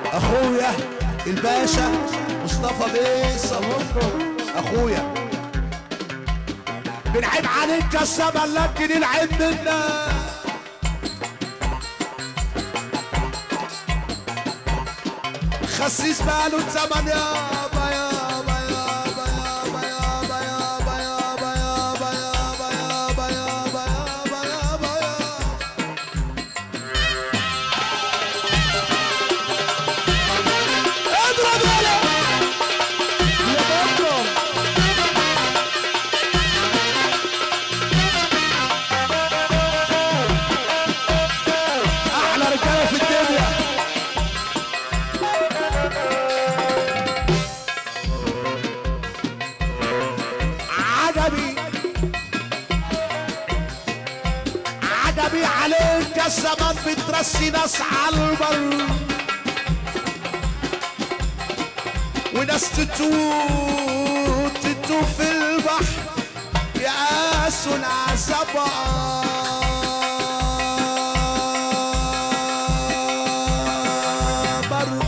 اخويا الباشا مصطفى بيه صبور اخويا بنعيب عليك يا الزمن لكن العيب منا خسيس بقاله زمن يابا يابا يابا يابا يابا يابا يابا يابا يابا يابا يابا يابا يابا يابا اضرب يلا يا بطل احلى رجاله في الدنيا عجبي عجبي عليك يا زمان بترسي ناس على البر وناس تتوه تتوه في البحر يقاسوا العزبر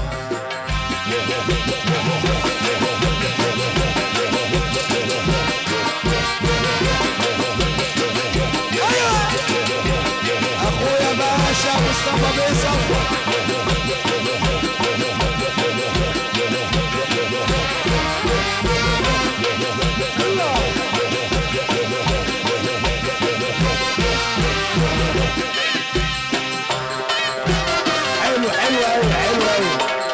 اخويا باشا مصطفى بيه صفوة حلو حلو قوي حلو قوي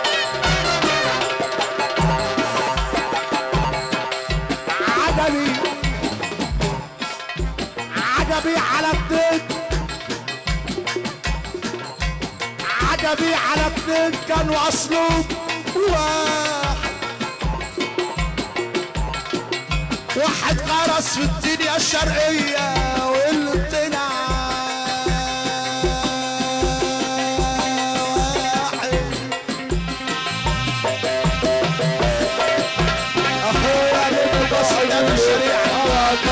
عجبي عجبي على اتنين عجبي على اتنين كانوا اصلهم واحد واحد غرس في الدنيا الشرقية والتاني واحد اخويا نجم بصر ده من الشريعة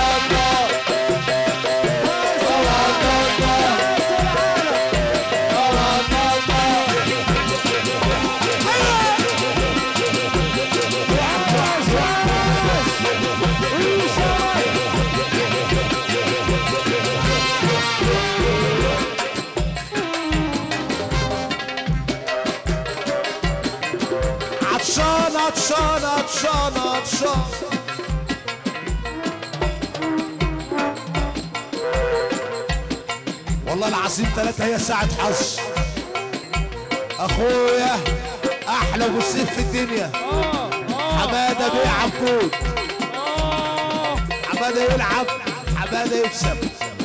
عطشان عطشان عطشان عطشان والله العظيم ثلاثة هي ساعة حظ أخويا أحلى أبو سيف في الدنيا حمادة بيه عبود حمادة يلعب حمادة يكسب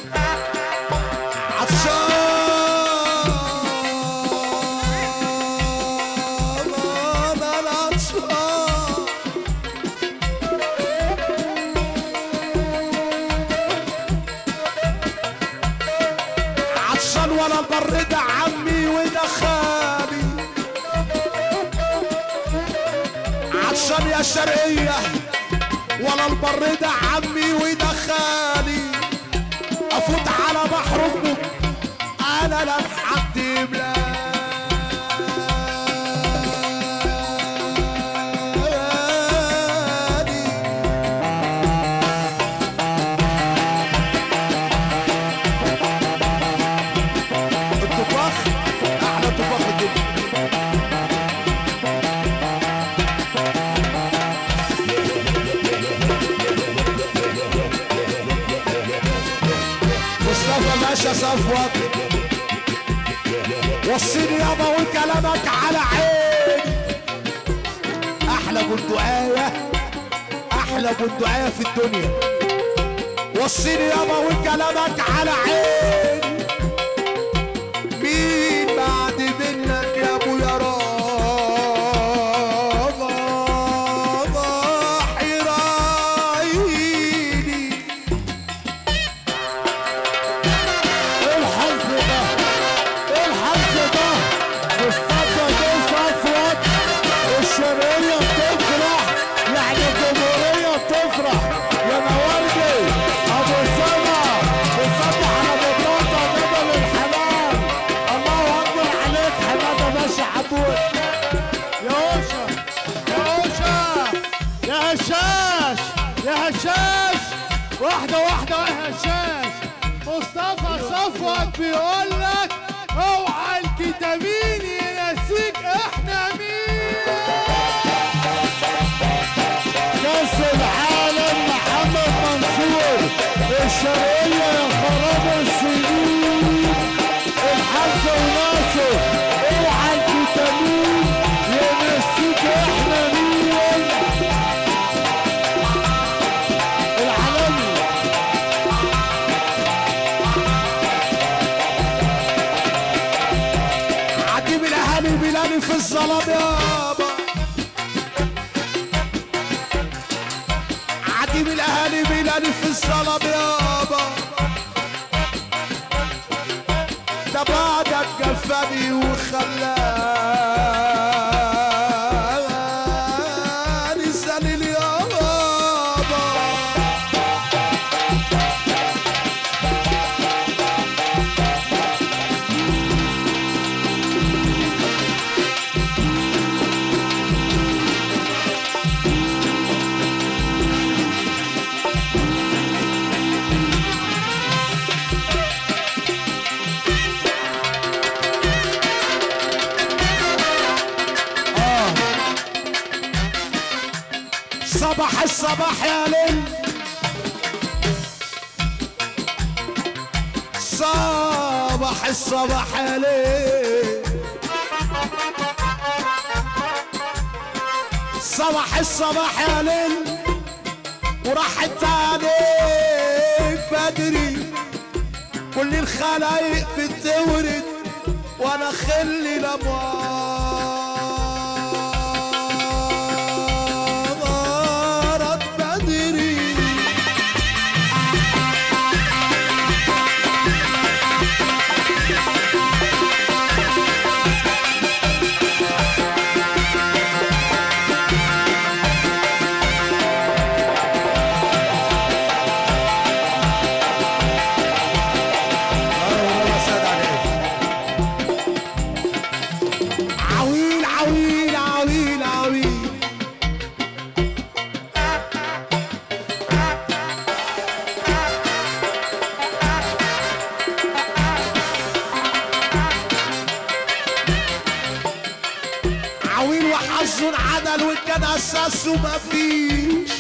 عطشان أنا عطشان عطشان ولا البر ده عمي وده خالي عطشان يا شرقية ولا البر ده عمي وده خالي افوت على بحر امك انا لا في حد يملاني الطباخ احلى طباخ الدنيا مصطفى باشا صفوت وصيني يابا وكلامك على عين احلى بندقايه احلى بندقايه في الدنيا وصيني يابا وكلامك على عين مين بعد منك يا ابو يا رابا ضاحي رايني الحظ ده الحظ ده مصطفى بيه صفوت الشرقية بتفرح يعني الجمهورية بتفرح يا مواردي ابو سما بيصبح على بطاطا بيقول لك اوعى الكتابين ينسيك احنا مين كاس العالم محمد منصور الشرقية يا خراب السنين الحظ وناصر اوعى الكتابين ينسيك احنا مين العالمي عجيب الاهالي بلادي في الظلام يابا عجيب الاهالي بلادي في الظلام يابا ده بعدك جفاني وخلاني ذليل يابا صباح الصباح يا ليل صباح الصباح يا ليل صباح الصباح يا ليل وراحت عليك بدري كل الخلايق بتورد وانا خلي لمارات بدري عويل عويل عويل عويل عويل وحظ عدل وان كان اساسه مفيش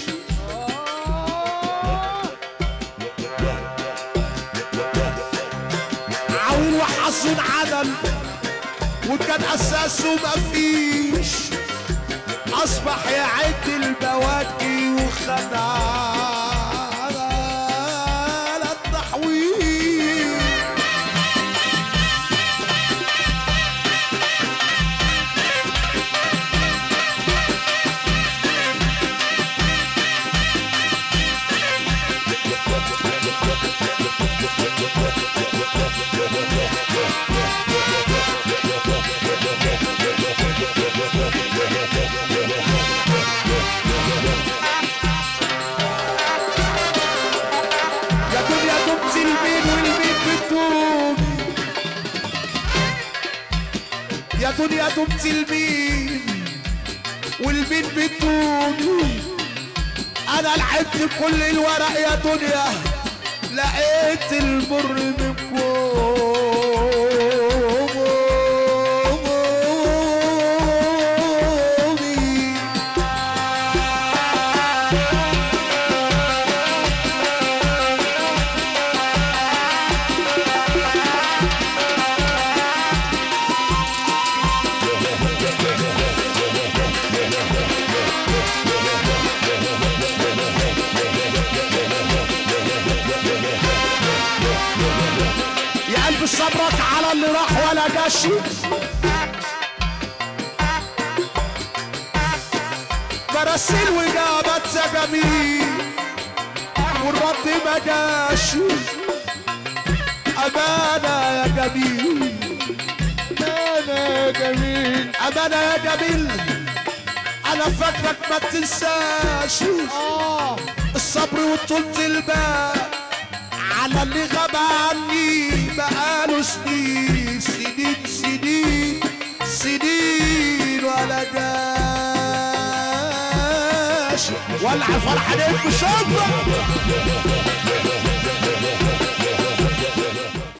عويل وحظ عدل وكان اساسه مفيش اصبح يعد البواكي وخدع على التحويل يا دنيا دمت البين والبين بتدوم يا دنيا دمت البين والبين بتدوم انا لعبت كل الورق يا دنيا لقيت المر منكم يا قلب صبرك على اللي راح ولا جاش مراسيل وجابت سجاميل والرد ما جاش أمانة يا جميل انا يا جميل أمانة يا جميل أنا فاكرك ما تنساش اه الصبر وطولة البال على اللي غاب عني بقاله سنين سنين سنين سنين ولا جاش ولع فرحة نجم شكرا